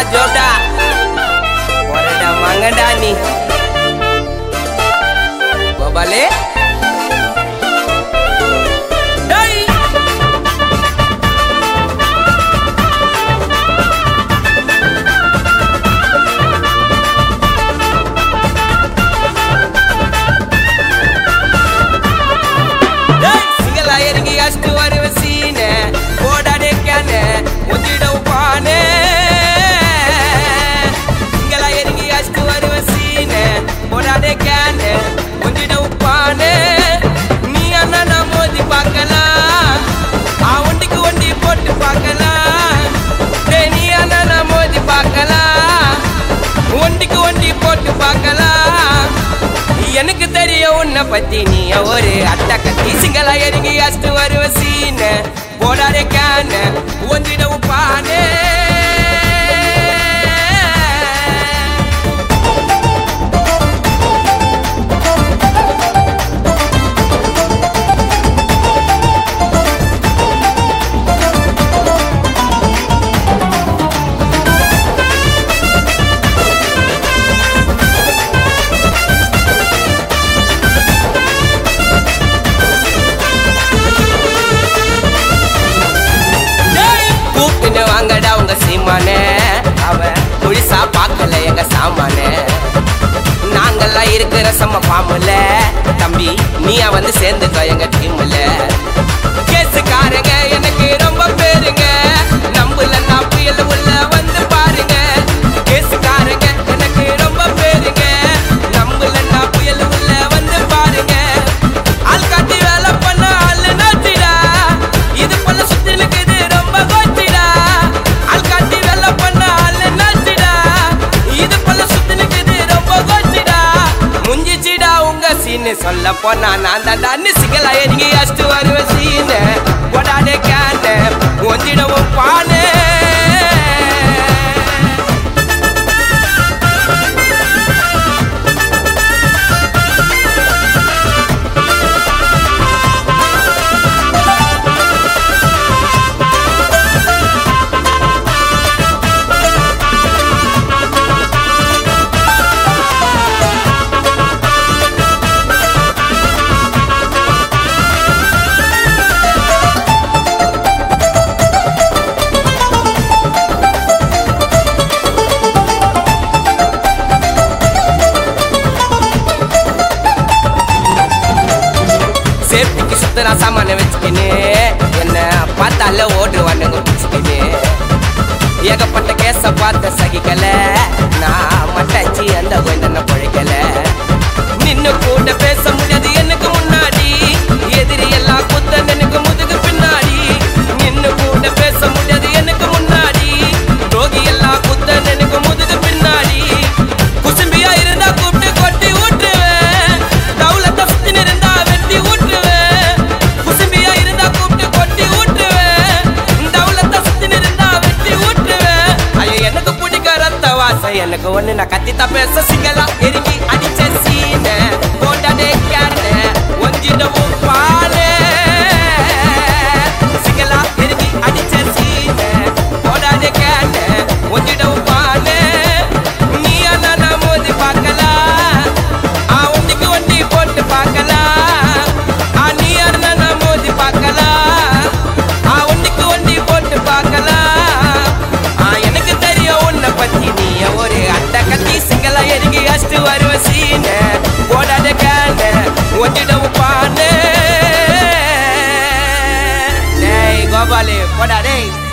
ஜோடா போறடா வாங்கடா நீ கோபாலே டேய் டேய் சிங்களா இறங்கி அஷ்டு வருவ சீன போடாடே கேன முந்திட உப்பானே சிங்களா இறங்கி அஷ்டு வருவ சீன போடாடே கேன முந்திட உப்பானே நீ அண்ணா மோதி பார்க்கலாம் ஆ ஒண்டிக்கு ஒண்டி போட்டு பார்க்கலாம் டேய் நீ அண்ணா மோதி பார்க்கலாம் ஒண்டிக்கு ஒண்டி போட்டு பார்க்கலாம் எனக்கு தெரியும் உன்னை பத்தி நீ ஒரு அட்டை கத்தி சிங்களா இறங்கி அஸ்து வருவ சீன போடாதே கேன ஒன்றிடவும் பானே கூப்பிட்டு வாங்கடா உங்க சீமானே அவன் முழுசா பார்க்கல எங்க சாமானே நாங்கெல்லாம் இருக்கிற செம்ம பாம்புல தம்பி நீயா வந்து சேர்ந்துக்கோ எங்க டீம்ல கேசுக்காரங்க எனக்கு ரொம்ப பேருங்க நம்புல நான் புயல் உள்ள வந்து பாருங்க கேசுக்காரங்க எனக்கு ரொம்ப பேருங்க நம்புல நான் புயல் உள்ள வந்து பாருங்க ஆள் காட்டி வேலை பண்ண ஆளு நாட்டிடா இது போல சுத்தி இருக்குது ரொம்ப கோச்சிடா ஆள் காட்டி வேலை பண்ண ஆளு நாட்டிடா இது போல சுத்தி இருக்குது ரொம்ப கோச்சிடா முஞ்சிச்சிடா உங்க சீனு சொல்ல போனா நான் தாண்டா சிங்களா எரிங்கி அஷ்டு வருவ சீனு கொடாடே கேன ஒஞ்சிடவும் பானே சேஃப்டிக்கு சுத்தரா சாமான வச்சுக்கின்னு என்ன பார்த்தால ஓடுவானுங்க பிடிச்சிக்கின்னு ஏகப்பட்ட கேஸ பார்த்த சகிக்கல நான் மட்டாச்சி அந்த கொஞ்சம் பழைக்கல நின்னு கூட பேச முடியாது எனக்கு முன்னாடி எதிரி எல்லாம் குத்த எனக்கு முதுகு பின்னாடி நின்னு கூட பேச முடியாது எனக்கு முன்னாடி ரோகி எல்லாம் குத்த எனக்கு முதுகு பின்னாடி குசும்பியா இருந்தா கூப்பிட்டு கொட்டி ஊட்டுவேன் தவுலத்தை சுத்தி இருந்தா வெட்டி ஊட்டுவேன் குசும்பியா இருந்தா கூப்பிட்டு கொட்டி ஊட்டுவேன் தவுலத்தை சுத்தி இருந்தா வெட்டி ஊட்டுவேன் ஐயோ எனக்கு பிடிக்க ரத்த வாசம் எனக்கு ஒண்ணு நான் கத்தித்தா பேச சிங்களா எரிங்கி அடிச்ச சீன போட்டதே கேன ஒஞ்சிடவும் பாலே சிங்களா எரிங்கி அடிச்ச சீன போடாதே கேன ஒஞ்சிடவும் பாலே நீ அண்ணா மோதி பார்க்கலாம் ஆ ஒண்டிக்கு ஒண்டி போட்டு பார்க்கலாம் ஆ நீ அண்ணா மோதி பார்க்கலாம் ஆ ஒண்டிக்கு ஒண்டி போட்டு பார்க்கலாம் ஆ எனக்கு தெரியும் உன்னை பத்தி நீ ஒரு அட்டை கத்தி சிங்களா எரிங்கி அஷ்டு வருவ சீன போடாத கேன ஒட்டிடவும் பானே டேய் கோபாலு போடா டேய்